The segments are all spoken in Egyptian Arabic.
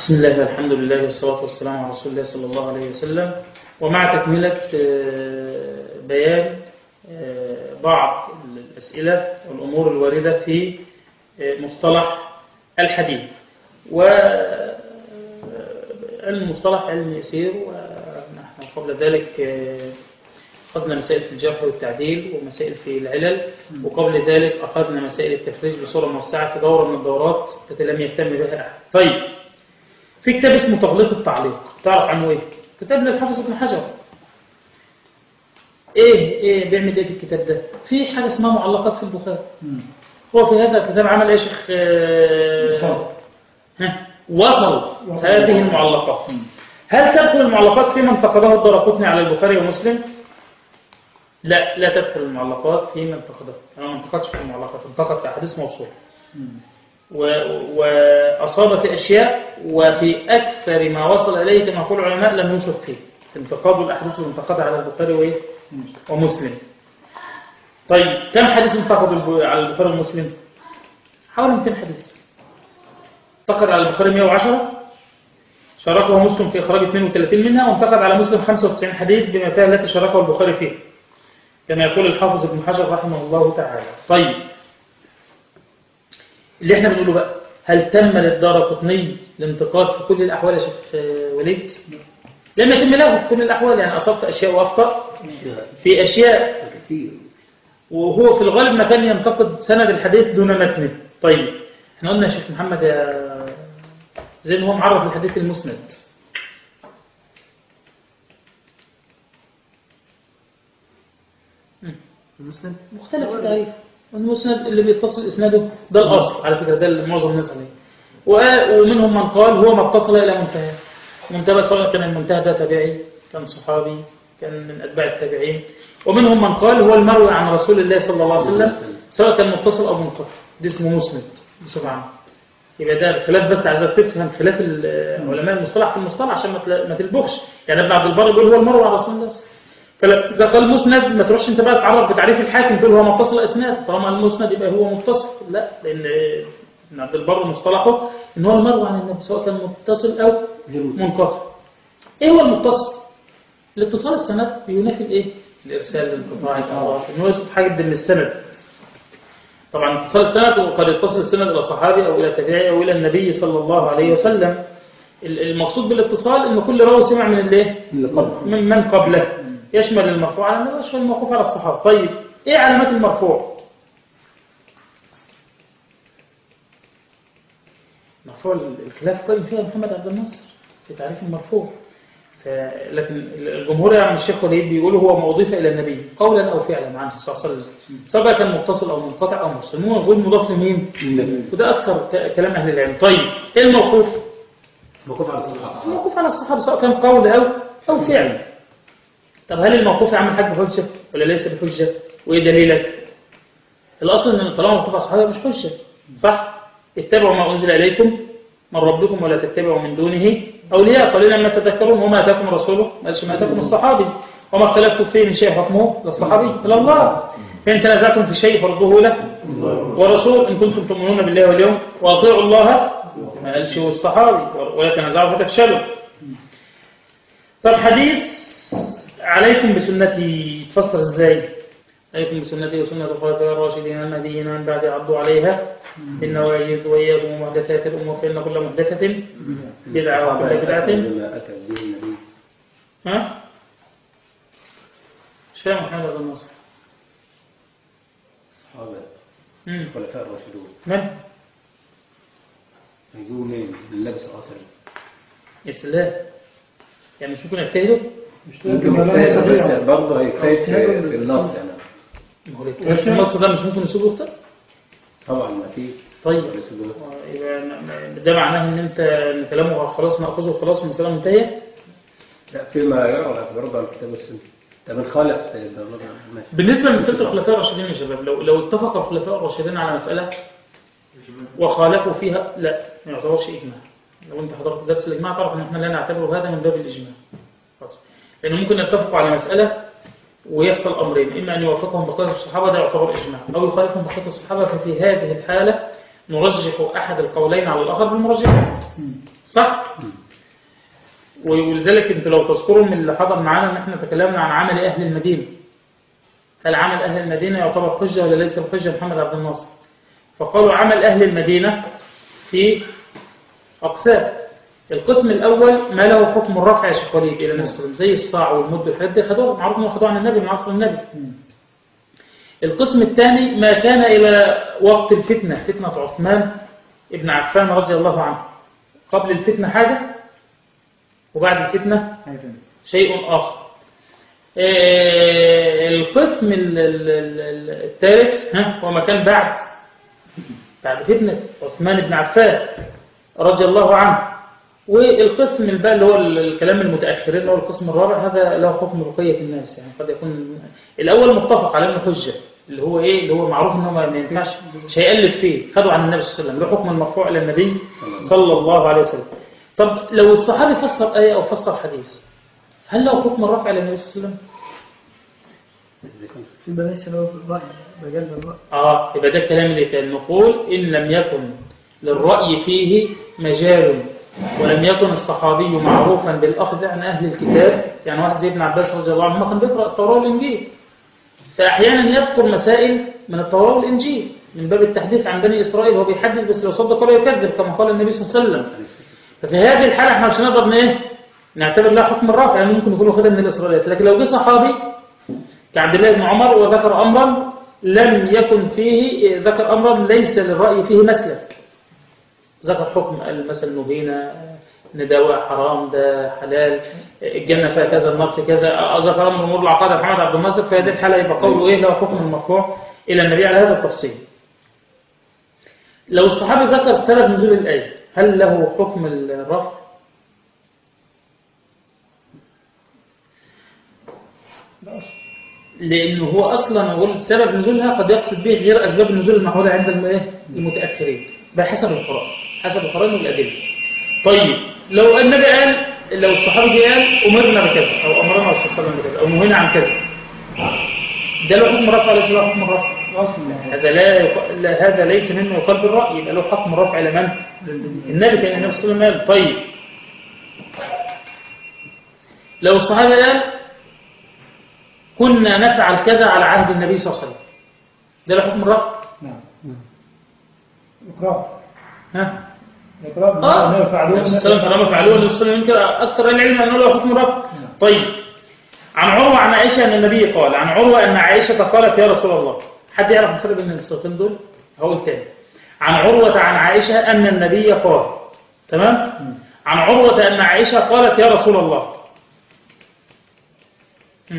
بسم الله الحمد لله والصلاة والسلام على رسول الله صلى الله عليه وسلم ومع تكملة آه، بيان آه، بعض الأسئلة والأمور الواردة في آه، مصطلح الحديث والمصطلح علم يسير ونحن قبل ذلك آه، أخذنا مسائل في الجرح والتعديل ومسائل في العلل وقبل ذلك أخذنا مسائل التفريج بصورة موسعة في دورة من الدورات التي لم يهتم بها أحد طيب في كتاب اسمه تغليق التعليق تعرف عنه ايه كتاب للحافظ ابن حجر ايه ايه بيعمل ايه في الكتاب ده في حاجه اسمها معلقات في البخاري هو في هذا الكتاب عمل ايه يا شيخ آه، ها وصل هذه المعلقات هل تدخل المعلقات فيما انتقده الدرقطني على البخاري ومسلم لا لا تدخل المعلقات فيما انتقده انا ما انتقدش في المعلقات انتقد في احاديث موصول و- وأصاب في أشياء وفي أكثر ما وصل إليه كما يقول العلماء لم يوصف فيه انتقاد الأحاديث المنتقدة على البخاري وإيه؟ ومسلم طيب كم حديث انتقد الب- على البخاري ومسلم؟ حوالي 200 حديث انتقد على البخاري 110 شاركه مسلم في إخراج 32 منها وانتقد على مسلم 95 حديث بما فيها التي شاركه البخاري فيه كما يقول الحافظ ابن حجر رحمه الله تعالى طيب اللي احنا بنقوله بقى هل تم للدار قطني الانتقاد في كل الأحوال يا شيخ آه، وليد لم يتم له في كل الأحوال يعني أصبت أشياء وأخطأ في أشياء كثير وهو في الغالب ما كان ينتقد سند الحديث دون متنه طيب احنا قلنا يا شيخ محمد يا زي ما هو معرف الحديث المسند المسند مختلف في التعريف المسند اللي بيتصل اسناده ده الاصل على فكره ده اللي معظم الناس عليه و- ومنهم من قال هو ما اتصل الى منتهى منتهى سواء كان المنتهى ده تابعي كان صحابي كان من اتباع التابعين ومنهم من قال هو المروي عن رسول الله صلى الله عليه وسلم سواء كان متصل او منقطع ده اسمه مسند بصفه عامه يبقى ده الخلاف بس عايزك تفهم خلاف ال- علماء المصطلح في المصطلح عشان ما تلا- ما تلبخش يعني ابن عبد البر بيقول هو المروي عن رسول الله فإذا قال مسند ما تروحش انت بقى تعرف بتعريف الحاكم تقول هو متصل اسناد طالما المسند يبقى هو متصل لا لان ابن عبد البر مصطلحه ان هو المروي عن النبي سواء كان متصل او منقطع ايه هو المتصل الاتصال السند ينافي الايه الارسال الانقطاعي ان هو يثبت حاجه من السند طبعا اتصال السند وقد يتصل السند الى صحابي او الى تابعي او الى النبي صلى الله عليه وسلم ال- المقصود بالاتصال ان كل راوي سمع من الايه اللي قبل من من قبله يشمل المرفوع على النبي ويشمل الموقوف على الصحابة طيب ايه علامات المرفوع مرفوع الخلاف قائم فيها محمد عبد الناصر في تعريف المرفوع ف- لكن الجمهور يا عم الشيخ وليد بيقولوا هو ما أضيف إلى النبي قولا أو فعلا عنه صلى الله عليه وسلم سواء كان متصل أو منقطع أو مرسل المهم يقول مضاف لمين وده أذكر ك- كلام أهل العلم طيب إيه الموقوف موقوف على الصحابة الموقوف على الصحابة سواء كان قول أو أو فعل طب هل الموقوف يا عم الحاج حجة ولا ليس بحجة وإيه دليلك الأصل إن طالما موقوف على الصحابة مش حجة صح اتبعوا ما أنزل إليكم من ربكم ولا تتبعوا من دونه أولياء قليلا ما تذكرون وما أتاكم رسوله ما قالش ما أتاكم الصحابي وما اختلفتم فيه من شيء حكمه للصحابي إلى الله فإن تنازعتم في شيء فرضوه له ورسول إن كنتم تؤمنون بالله واليوم وأطيعوا الله ما قالش هو الصحابي ولا تنازعوا فتفشلوا طب حديث عليكم بسنتي تفسر ازاي عليكم بسنتي وسنة الخلفاء الراشدين المهديين من بعد عضوا عليها بالنواجذ وإياكم ومحدثات الأمور فإن كل محدثة بدعة وكل بدعة ما أتى به النبي ها؟ مش فاهم محمد بن نصر الصحابة مم. الخلفاء الراشدون من؟ يجوا مين؟ النبي صلى الله عليه وسلم يا سلام يعني مش ممكن يجتهدوا؟ ممكن يجتهد بس برضه هيجتهد في في النص يعني ما هو الاجتهاد في النص ده مش ممكن يسيبه يختار؟ طبعا ما فيش طيب ولا سبوة. يبقى ده معناه ان انت ان كلامه خلاص ناخذه خلاص المساله منتهيه لا فيما يعرف برضه عن كتاب السنة طب نخالف سيدنا الله ماشي بالنسبه لمساله الخلفاء الراشدين يا شباب لو لو اتفق الخلفاء الراشدين على مساله وخالفوا فيها لا ما يعتبرش اجماع لو انت حضرت درس الاجماع تعرف ان احنا لا نعتبر هذا من باب الاجماع خلاص لانه ممكن يتفقوا على مساله ويحصل امرين اما ان يوافقهم بقيه الصحابه ده يعتبر اجماع او يخالفهم بقيه الصحابه ففي هذه الحاله نرجح أحد القولين على الآخر بالمرجحات صح؟ ولذلك انت لو تذكروا من اللي حضر معانا ان احنا تكلمنا عن عمل اهل المدينه هل عمل اهل المدينه يعتبر حجه ولا ليس بحجه محمد عبد الناصر فقالوا عمل اهل المدينه في اقسام القسم الاول ما له حكم الرفع يا شيخ وليد الى النبي صلى الله عليه وسلم زي الصاع والمد والحاجات دي خدوها معروف انهم خدوها عن النبي من عصر النبي القسم الثاني ما كان الى وقت الفتنه فتنه عثمان ابن عفان رضي الله عنه قبل الفتنه حاجه وبعد الفتنة شيء آخر آه، القسم ال- ال- ال- الثالث ها، هو ما كان بعد بعد فتنة عثمان بن عفان رضي الله عنه والقسم الباقي اللي هو ال- الكلام المتأخرين اللي هو القسم الرابع هذا له حكم بقية الناس يعني قد يكون الأول متفق على أنه حجة اللي هو إيه اللي هو معروف أنه ما ما ينفعش مش هيألف فيه خدوا عن النبي صلى الله عليه وسلم له حكم المرفوع إلى النبي صلى الله عليه وسلم طب لو الصحابي فسر آية أو فسر حديث هل له حكم الرفع إلى النبي صلى الله عليه وسلم؟ في بلاش اللي هو في الرأي مجال الرأي آه يبقى ده الكلام اللي كان نقول إن لم يكن للرأي فيه مجال ولم يكن الصحابي معروفا بالأخذ عن أهل الكتاب يعني واحد زي ابن عباس رضي الله عنه كان بيقرأ التوراة والإنجيل فأحيانا يذكر مسائل من التوراة والإنجيل من باب التحديث عن بني إسرائيل هو بيحدث بس لو صدق ولا يكذب كما قال النبي صلى الله عليه وسلم ففي هذه الحالة احنا مش هنقدر ايه نعتبر لها حكم الرفع يعني ممكن يكون واخدها من الإسرائيليات لكن لو جه صحابي كعبد الله بن عمر وذكر أمرا لم يكن فيه ذكر أمرا ليس للرأي فيه مسلك ذكر حكم قال مثلا نهينا ان ده حرام ده حلال الجنة فيها كذا النار في كذا ذكر أمر أمور العقاد محمد عبد الناصر في هذه الحالة يبقى قوله إيه له حكم المرفوع إلى النبي على هذا التفصيل لو الصحابي ذكر سبب نزول الآية هل له حكم الرفع؟ لأنه هو أصلا أقول سبب نزولها قد يقصد به غير أسباب النزول المعهودة عند الم- إيه؟ المتأخرين ده حسب القرآن حسب القرآن والأدلة طيب لو النبي قال لو الصحابي قال أمرنا بكذا أو أمرنا الرسول صلى الله عليه وسلم بكذا أو نهينا عن كذا ده له حكم رفع ليس له حكم الرفع هذا لا, يق... لا هذا ليس مما يقال بالرأي يبقى له حكم الرفع لمن؟ النبي كان النبي صلى الله عليه وسلم قال طيب لو الصحابي قال كنا نفعل كذا على عهد النبي صلى الله عليه وسلم ده له حكم الرفع نعم إقرار ها إقرار اه ما يفعلون النبي صلى الله عليه وسلم فعلوه النبي صلى الله عليه وسلم يمكن اكثر العلم انه له حكم الرفع طيب عن عروه عن عائشه ان النبي قال عن عروه ان عائشه قالت يا رسول الله حد يعرف الفرق بين الصوتين دول هقول تاني عن عروه عن عائشه ان النبي قال تمام عن عروه ان عائشه قالت يا رسول الله مم.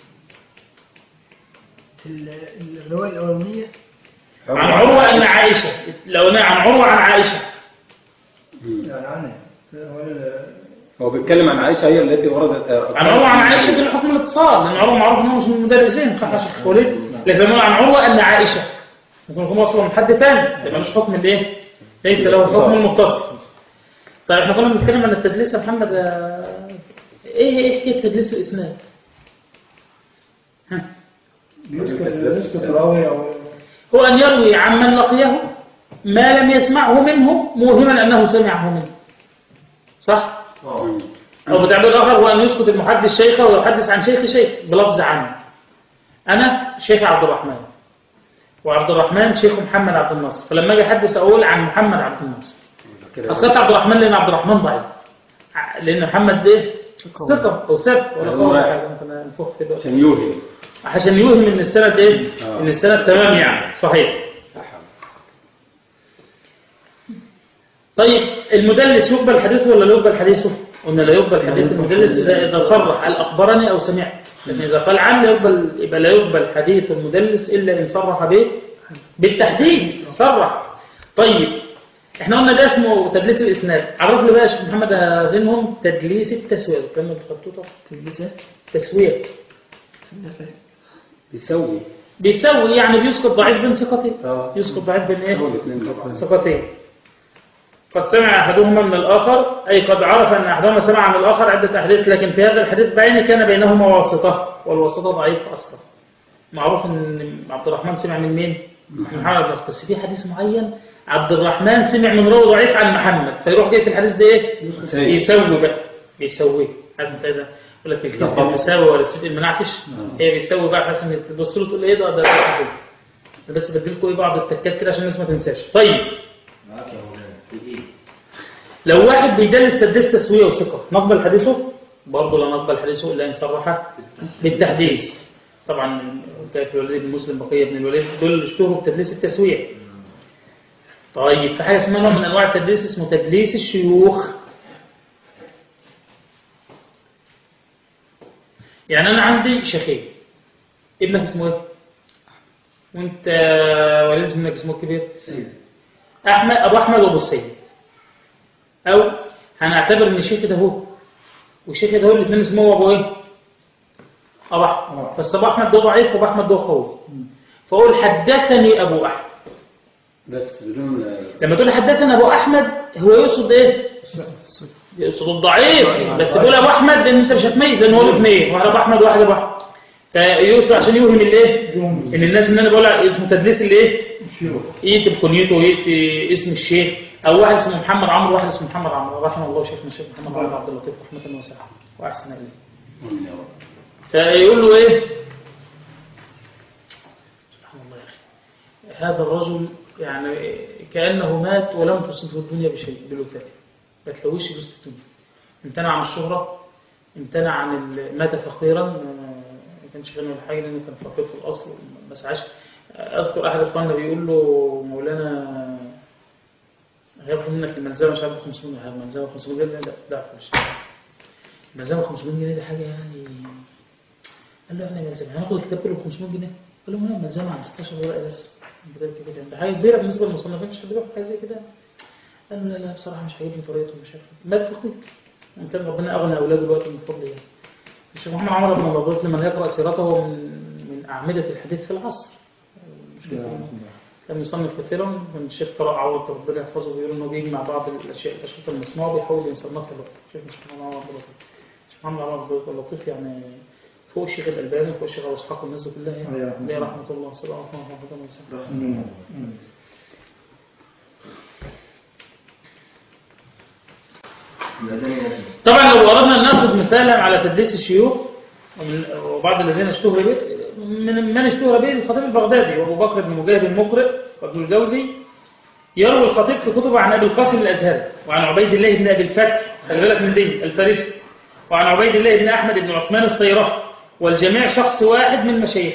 ال- الرواية الأولانية عن عروه ان عائشه لو أنا عن عروه عن عائشه يعني عنه هو ال- هو بيتكلم عن عائشة هي التي وردت عن عروة عن عائشة في الحكم الاتصال لأن عروة معروف أنه مش من المدرسين صح يا شيخ وليد لكن لما عن عروة أن عائشة ممكن يكون أصلا من حد ثاني يبقى مش حكم الإيه؟ ليس له حكم المتصل طيب احنا كنا بنتكلم عن التدليس يا محمد آه، إيه إيه حكاية تدليس الإسناد؟ ها. يسكت يسكت راوي أو هو أن يروي عمن لقيه ما لم يسمعه منه موهما أنه سمعه منه صح؟ أو بتعبير آخر هو أن يسكت المحدث شيخه ويحدث عن شيخ شيخ بلفظ عنه أنا شيخ عبد الرحمن وعبد الرحمن شيخ محمد عبد الناصر فلما أجي أحدث أقول عن محمد عبد الناصر أسكت عبد الرحمن لأن عبد الرحمن ضعيف ع- لأن محمد إيه؟ ثقة أو ثبت ولا هو قول واحد. حاجة ممكن أنفخ كده عشان يوهم عشان يوهم إن السند إيه؟ آه. إن السند تمام يعني صحيح طيب المدلس يقبل حديثه ولا لا يقبل حديثه؟ قلنا لا يقبل حديث المدلس إذا إذا صرح قال أخبرني أو سمعت لكن إذا قال عن لا يقبل يبقى لا يقبل حديث المدلس إلا إن صرح به بالتحديد صرح طيب احنا قلنا ده اسمه تدليس الإسناد عرف لي بقى يا شيخ محمد هزينهم تدليس التسوية كمل الخطوطة تلبسة تسوية بيسوي بيسوي يعني بيسقط ضعيف بين ثقتين اه يسقط ضعيف بين ايه؟ هو الاثنين طبعا ثقتين قد سمع أحدهما من الآخر أي قد عرف أن أحدهما سمع من الآخر عدة أحاديث لكن في هذا الحديث بعينه كان بينهما واسطة والواسطة ضعيف أصلا معروف أن عبد الرحمن سمع من مين؟ من محمد بن بس في حديث معين عبد الرحمن سمع من راوي ضعيف عن محمد فيروح جاي في الحديث ده ايه سيء. يسوي بقى بيسويه عايز انت ده يقول لك الكيس كان مساوي ولا الست المنعكش هي بيسوي بقى بحيث ان تبص له تقول ايه ده ده ده كده. أنا بس بديلكم ايه بعض التكات كده عشان الناس ما تنساش طيب معاك يا مولانا في ايه لو واحد بيدلس تدليس تسويه وثقه نقبل حديثه برضه لا نقبل حديثه الا ان صرح بالتحديث طبعا كيف الوليد بن مسلم بقيه بن الوليد دول اشتهروا بتدليس التسويه طيب في حاجه اسمها نوع من انواع التدليس اسمه تدليس الشيوخ يعني انا عندي شيخين ابنك اسمه ايه وانت وليد ابنك اسمه الكبير احمد ابو احمد وابو السيد او هنعتبر ان الشيخ ده هو والشيخ ده هو الاثنين اسمه ابو ايه ابو احمد بس ابو احمد ده ضعيف وابو احمد ده قوي فاقول حدثني ابو احمد بس بدون لما تقول حدثنا ابو احمد هو يقصد ايه يقصد الضعيف بس بيقول ابو احمد لان انت مش هتميز لان هو له اثنين واحد ابو احمد وواحد ابو احمد فيقصد عشان يوهم الايه ان الناس ان انا بقول اسمه تدليس الايه يكتب كنيته ويكتب اسم الشيخ او واحد اسمه محمد عمرو واحد اسمه محمد عمرو رحمه الله شيخنا الشيخ محمد عمرو عبد اللطيف رحمه واسعه واحسن اليه آمين يا رب. فيقول له ايه سبحان الله يا اخي هذا الرجل يعني كانه مات ولم تصبه الدنيا بشيء بالوفاه ما تلاقوش يجوز في الدنيا امتنع عن الشهره امتنع عن ال- مات فقيرا ما ما كانش غني ولا حاجه لانه كان فقير في الاصل ما سعاش اذكر احد اخواننا بيقول له مولانا هياخد منك الملزمه مش عارف 500 جنيه الملزمه 500 جنيه لا لا مش الملزمه 500 جنيه دي حاجه يعني قال له احنا ملزمه هناخد الكتاب كله ب 500 جنيه قال له ما انا ملزمه عن 16 ورقه بس بدأت كده ده حاجه كبيره بالنسبه للمصنفين مش حد بياخد حاجه زي كده قال له لا لا بصراحه مش عاجبني طريقته مش عارف مات فقير وان كان ربنا اغنى اولاده دلوقتي من فضله يعني الشيخ محمد عمر بن اللطيف لمن يقرا سيرته هو من من اعمده الحديث في العصر مش كده كان يصنف كثيرا كان الشيخ طارق عوض ربنا يحفظه بيقول انه بيجمع بعض الاشياء الاشرطه المصنوعه بيحاول يصنفها له الشيخ مش محمد عمر عبد اللطيف الشيخ محمد عمر عبد اللطيف يعني فوق الشيخ الالباني وفوق الشيخ ابو اسحاق والناس دي كلها يعني أيوة. عليه رحمه الله صلى الله عليه وسلم مم. مم. طبعا لو اردنا ان ناخذ مثالا على تدليس الشيوخ ومن- وبعض الذين اشتهر به من من اشتهر به الخطيب البغدادي وابو بكر بن مجاهد المقرئ وابن الجوزي يروي الخطيب في كتبه عن ابي القاسم الازهري وعن عبيد الله بن ابي الفتح خلي بالك من دي الفارسي وعن عبيد الله بن احمد بن عثمان الصيرفي والجميع شخص واحد من مشايخ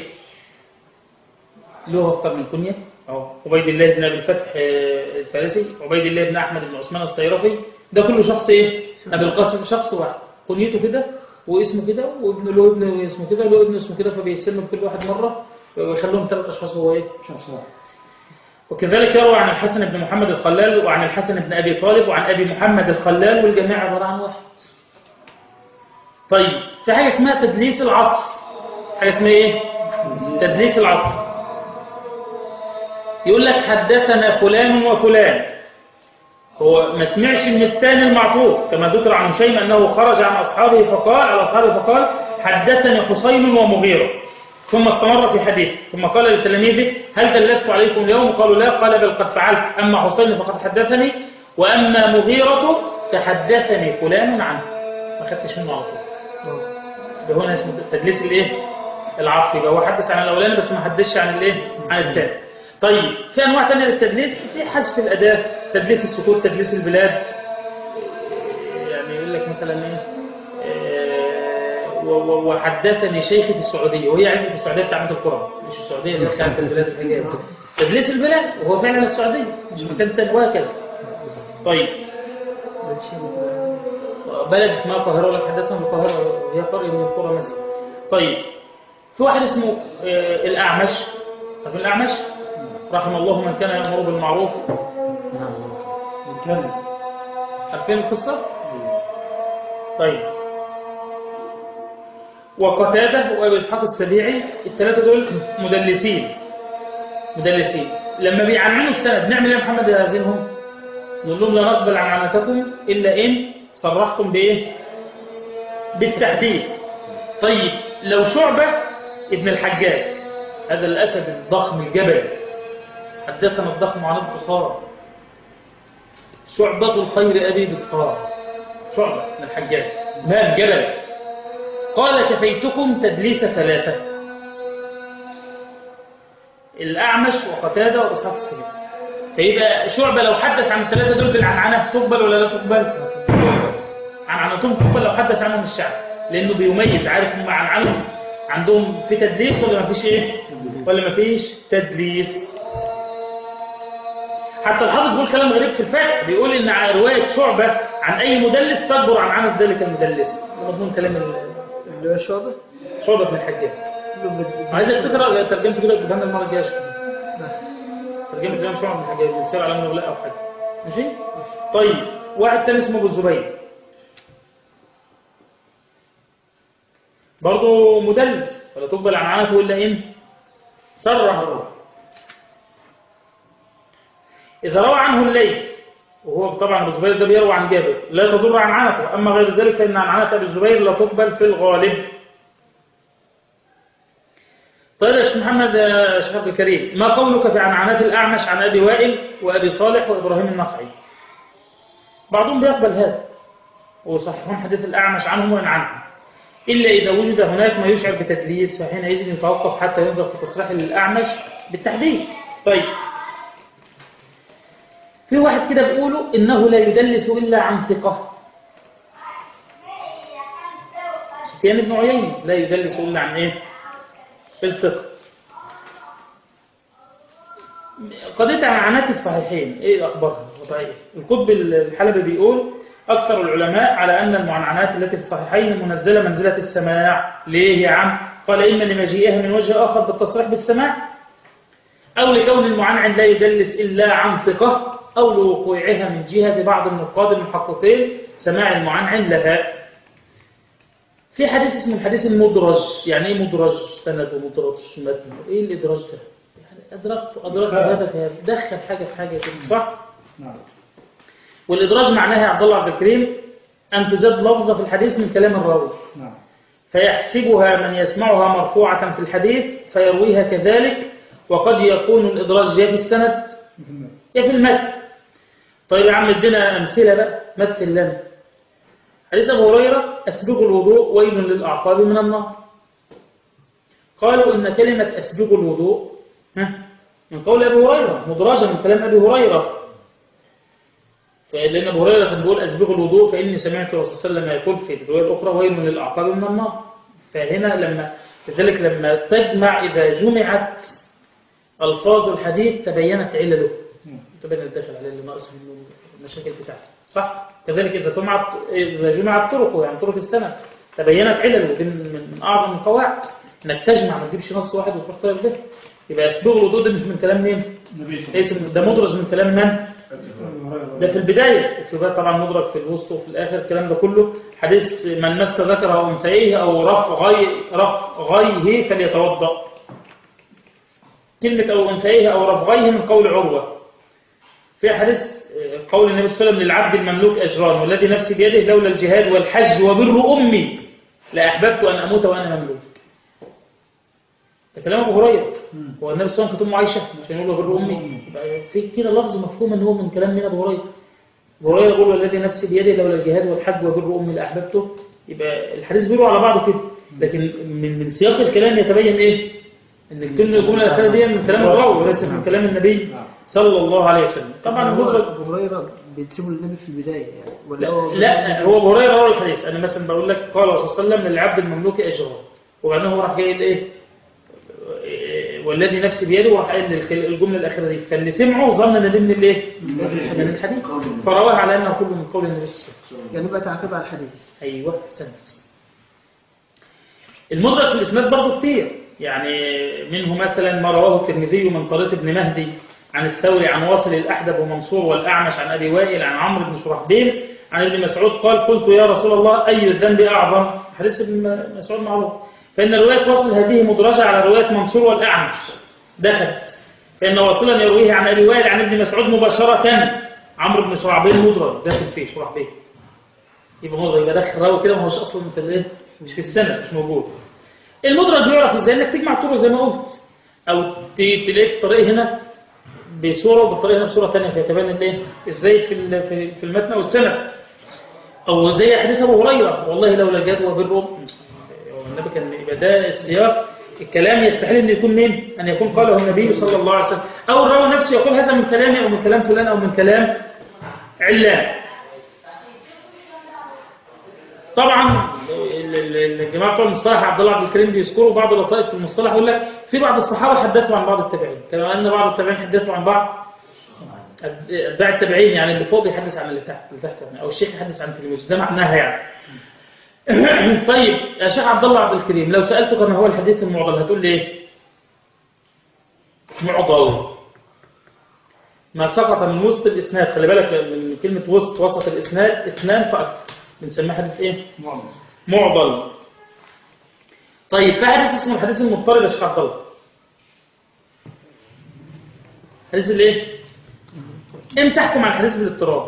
له اكثر من كنيه أهو عبيد الله بن ابي الفتح آه، الفارسي عبيد الله بن احمد بن عثمان الصيرفي ده كله شخص ايه ابي القاسم شخص واحد كنيته كده واسمه كده وابنه له ابن اسمه كده وله ابن اسمه كده فبيسمى كل واحد مره ويخلوهم ثلاث اشخاص هو ايه شخص واحد. وكذلك يروى عن الحسن بن محمد الخلال وعن الحسن بن ابي طالب وعن ابي محمد الخلال والجميع عباره عن واحد طيب في حاجه اسمها تدليس العطف حاجه اسمها ايه تدليس العطف يقول لك حدثنا فلان وفلان هو ما سمعش من الثاني المعطوف كما ذكر عن هشيم انه خرج عن اصحابه فقال على اصحابه فقال حدثني حسين ومغيره ثم استمر في حديثه ثم قال لتلاميذه هل دلست عليكم اليوم قالوا لا قال بل قد فعلت اما حسين فقد حدثني واما مغيره تحدثني فلان عنه ما خدتش منه على طول ده هنا اسمه تدليس الايه العطف يبقى هو حدث عن الاولاني بس ما حدثش عن الايه عن الثاني طيب في انواع ثانيه للتدليس في حذف الاداه تدليس السكوت تدليس البلاد يعني يقول لك مثلا ايه آه، و- و- وحدثني شيخي في السعوديه وهي عندي في السعوديه بتاعت القرى مش السعوديه اللي كانت البلاد الحجاز تدليس البلاد وهو فعلا السعوديه مش مكان ثاني وهكذا طيب بلد اسمها القاهرة ولا حدثنا بالقاهرة هي قرية من القرى مثلا طيب في واحد اسمه آه، الأعمش عارفين الأعمش رحم الله من كان يأمر بالمعروف نتكلم عارفين القصة طيب وقتادة وأبي إسحاق السبيعي الثلاثة دول مدلسين مدلسين لما بيعنعنوا السند نعمل ايه يا محمد يعزمهم نقول لهم لا نقبل عنعنتكم إلا إن صرحتم بإيه بالتحديد طيب لو شعبة ابن الحجاج هذا الأسد الضخم الجبل حدثنا الضخم عن البخار شعبة الخير أبي بسطار شعبة من الحجاج مال جبل قال كفيتكم تدليس ثلاثة الأعمش وقتادة وإسحاق السبيل فيبقى شعبة لو حدث عن الثلاثة دول بالعنعنة تقبل ولا لا تقبل عنعنتهم تقبل لو حدث عنهم الشعب لأنه بيميز عارف هم عنعنهم عندهم في تدليس ولا ما فيش إيه ولا ما فيش تدليس حتى الحافظ بيقول كلام غريب في الفتح بيقول ان ع- روايه شعبه عن اي مدلس تكبر عن عنف ذلك المدلس ده مضمون كلام ال- اللي هو شعبة شعبه بن الحجاج كله بد- عايزك تقرا ترجمه كده تفهم المره الجايه نعم. ترجمه كلام شعبه بن الحجاج من سير على النبلاء او حاجه ماشي طيب واحد تاني اسمه ابو الزبير برضه مدلس ولا تقبل عن عنفه الا ان سره الروح إذا روى عنه الليل وهو طبعا أبو الزبير ده بيروى عن جابر لا تضر عن عنته أما غير ذلك فإن عن عنة أبي الزبير لا تقبل في الغالب طيب يا شيخ محمد يا شيخ عبد الكريم ما قولك في عنعنات الأعمش عن أبي وائل وأبي صالح وإبراهيم النخعي بعضهم بيقبل هذا وصححون حديث الأعمش عنهم وإن عنهم إلا إذا وجد هناك ما يشعر بتدليس فحينئذ يتوقف حتى ينظر في تصريح الأعمش بالتحديد طيب في واحد كده بيقولوا إنه لا يدلس إلا عن ثقة سفيان بن عيينة لا يدلس إلا عن إيه الثقة قضية عن عنات الصحيحين إيه أخبارها وضعية القطب الحلبي بيقول أكثر العلماء على أن المعنعنات التي في الصحيحين منزلة منزلة السماع ليه يا عم قال إما لمجيئها من وجه آخر بالتصريح بالسماع أو لكون المعنعن لا يدلس إلا عن ثقة أو لوقوعها من جهة بعض النقاد المحققين سماع المعنعن لها في حديث اسمه الحديث المدرج يعني ايه مدرج سند ومدرج متن ايه الادراج ده يعني ادركت ادركت هذا في هذا دخل حاجه في حاجه كده صح نعم والادراج معناها يا عبد الله عبد الكريم ان تزاد لفظه في الحديث من كلام الراوي نعم فيحسبها من يسمعها مرفوعه في الحديث فيرويها كذلك وقد يكون الادراج يا في السند يا في المتن طيب يا عم ادينا امثله بقى مثل لنا حديث ابو هريره اسبغ الوضوء ويل للاعقاب من النار قالوا ان كلمه اسبغ الوضوء ها، من قول ابي هريره مدرجه من كلام ابي هريره فلان ابو هريره كان بيقول اسبغ الوضوء فاني سمعت الرسول صلى الله عليه وسلم يقول في الروايه الاخرى ويل للاعقاب من النار فهنا لما لذلك لما تجمع اذا جمعت الفاظ الحديث تبينت علله تبين الداخل عليه اللي ناقص منه المشاكل بتاعته صح كذلك اذا جمعت اذا جمعت طرقه يعني طرق السند تبينت علله دي من, من, من اعظم القواعد انك تجمع ما تجيبش نص واحد وتروح طالب به يبقى اسبوغ الوضوء ده مش من كلام مين؟ ليس من- ده مدرج من كلام من؟ ده في البداية وفي بقى طبعا مدرك في الوسط وفي الآخر الكلام ده كله حديث من مس ذكره أنثيه أو رفغي رفغيه فليتوضأ كلمة أو أنثيه أو رفغيه من قول عروة في حديث آه، قول النبي صلى الله عليه وسلم للعبد المملوك أجران والذي نفسي بيده لولا الجهاد والحج وبر أمي لأحببت أن أموت وأنا مملوك ده كلام أبو هريرة هو النبي صلى الله عليه وسلم كانت أمه عايشة عشان يقول له بر أمي يبقى في كده لفظ مفهوم إن هو من كلام مين أبو هريرة أبو هريرة يقول والذي نفسي بيده لولا الجهاد والحج وبر أمي لأحببته يبقى الحديث بيروح على بعضه كده لكن من من سياق الكلام يتبين إيه إن كل الجملة الأخيرة دي من كلام الراوي وليس من كلام النبي صلى الله عليه وسلم طبعا هو المدرج أبو هريرة بيتسيبوا للنبي في البداية يعني ولا هو لا هو ابو هريره روى الحديث انا مثلا بقول لك قال الرسول صلى الله عليه وسلم للعبد المملوك اجران وبعدين هو راح جاي قايل ايه إيه، والذي نفسي بيده وراح قايل الكل- الجمله الاخيره دي فاللي سمعه ظن ان ده من الايه من الحديث فرواه على انه كله من قول النبي صلى الله عليه وسلم يعني بقى تعقيب على الحديث ايوه سند المدرك في الاسناد برضه كتير يعني منه مثلا ما رواه الترمذي من طريق ابن مهدي عن الثوري عن واصل الاحدب ومنصور والاعمش عن ابي وائل عن عمرو بن شرحبيل عن ابن مسعود قال قلت يا رسول الله اي الذنب اعظم حديث ابن مسعود معروف فان روايه واصل هذه مدرجه على روايه منصور والاعمش دخلت فان واصلا يرويه عن ابي وائل عن ابن مسعود مباشره عمرو بن شرحبيل مدرج داخل فيه شرحبيل يبقى مدرج يبقى داخل راوي كده ما هوش اصلا في الايه مش في السنه مش موجود المدرج بيعرف ازاي انك تجمع طرق زي ما قلت او ت- تلاقيه في طريق هنا ب بصورة وبالطريقة هنا بصورة ثانية فيتبين الايه ازاي في ال- في في المتن او السند او زي حديث ابو هريرة والله لولا الجهاد وبره النبي كان يبقى ده السياق الكلام يستحيل ان يكون مين ان يكون قاله النبي صلى الله عليه وسلم او الراوي نفسه يقول هذا من كلامي او من كلام فلان او من كلام علان طبعا ال- ال- الجماعه بتوع المصطلح عبد الله عبد الكريم بيذكروا بعض اللطائف في المصطلح يقول لك في بعض الصحابه حدثوا عن بعض التابعين كما ان بعض التابعين حدثوا عن بعض اتباع التابعين يعني اللي فوق يحدث عن اللي تحت اللي تحت يعني او الشيخ يحدث عن تلميذه ده معناها يعني طيب يا شيخ عبد الله عبد الكريم لو سالتك ما هو الحديث المعضل هتقول لي ايه معضل ما سقط من وسط الاسناد خلي بالك من كلمه وسط وسط الاسناد اثنان فاكثر بنسميه حديث ايه معضل طيب في حديث اسمه الحديث المضطرب يا شيخ عبد الله حديث الايه امتى تحكم على الحديث بالاضطراب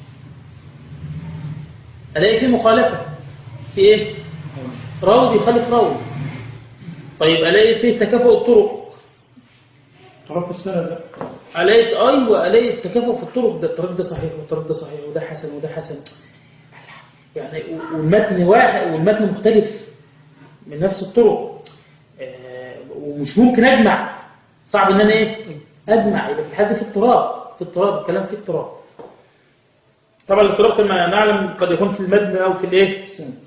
الاقي فيه مخالفه في ايه راوي بيخالف راوي طيب الاقي فيه تكافؤ الطرق طرف السنة ده الاقي ايوه الاقي التكافؤ في الطرق ده الطريق ده صحيح والطريق ده صحيح وده حسن وده حسن يعني والمتن واحد والمتن مختلف من نفس الطرق آه، ومش ممكن اجمع صعب ان انا ايه اجمع يبقى في الحد في اضطراب في اضطراب الكلام في اضطراب طبعا الاضطراب كما نعلم قد يكون في المتن او في الايه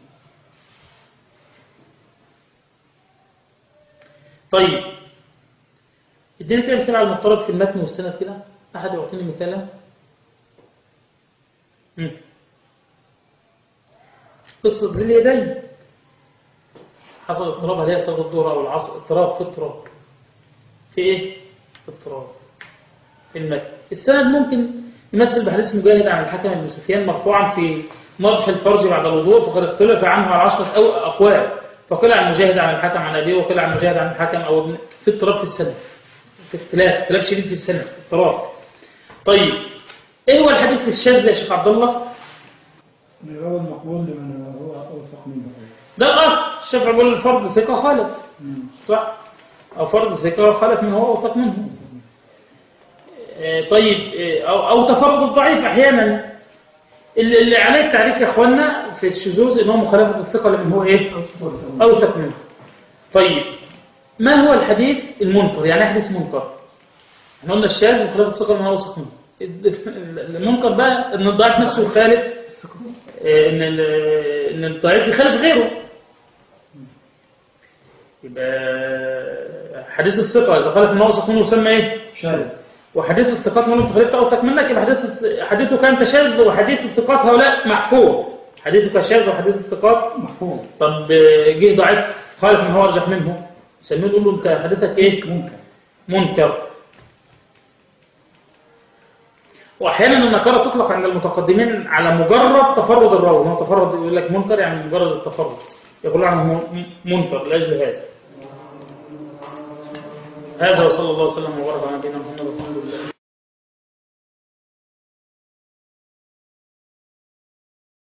طيب اديني كده مثال على المضطرب في المتن والسند كده احد يعطيني مثالا مم. قصة ذي اليدين حصل اضطراب هل هي صلاة الظهر أو العصر اضطراب في اضطراب في إيه؟ في اضطراب في المتن السند ممكن يمثل بحديث مجاهد عن الحكم بن سفيان مرفوعا في نضح الفرج بعد الوضوء فقد اختلف عنه على عشرة أو أقوال فقيل عن مجاهد عن الحكم عن أبيه وقيل عن مجاهد عن الحكم أو ابن في اضطراب في السند في اختلاف اختلاف شديد في السند اضطراب طيب ايه هو الحديث الشاذ يا شيخ عبد الله الراوي المقبول لمن هو أوثق منه ده الأصل الشافعي بيقول الفرد ثقة خالف صح أو فرد ثقة خالف من هو أوثق منه آه، طيب آه، أو, أو تفرد الضعيف أحيانا اللي اللي عليه التعريف يا أخوانا في الشذوذ إن هو مخالفة الثقة لمن هو إيه أوثق منه طيب ما هو الحديث المنكر يعني إيه حديث منكر احنا قلنا الشاذ مخالفة الثقة لمن هو أوثق منه المنكر بقى إن الضعيف نفسه يخالف آه، إن ال- إن الضعيف يخالف غيره يبقى حديث الثقة إذا خالف من أوثق منه يسمى إيه؟ شاذ وحديث الثقات منهم تخالفت أوثق منك يبقى حديث حديثه كان تشاذ وحديث الثقات هؤلاء محفوظ حديثك شاذ وحديث الثقات محفوظ طب جه ضعيف خالف من هو أرجح منه سميه نقول له أنت حديثك إيه؟ ممكن منكر واحيانا النكره تطلق عند المتقدمين على مجرد تفرد الراوي هو تفرد يقول لك منكر يعني مجرد التفرد يقول عنه م- منكر لاجل هذا هذا وصلى الله وسلم وبارك على نبينا محمد والحمد لله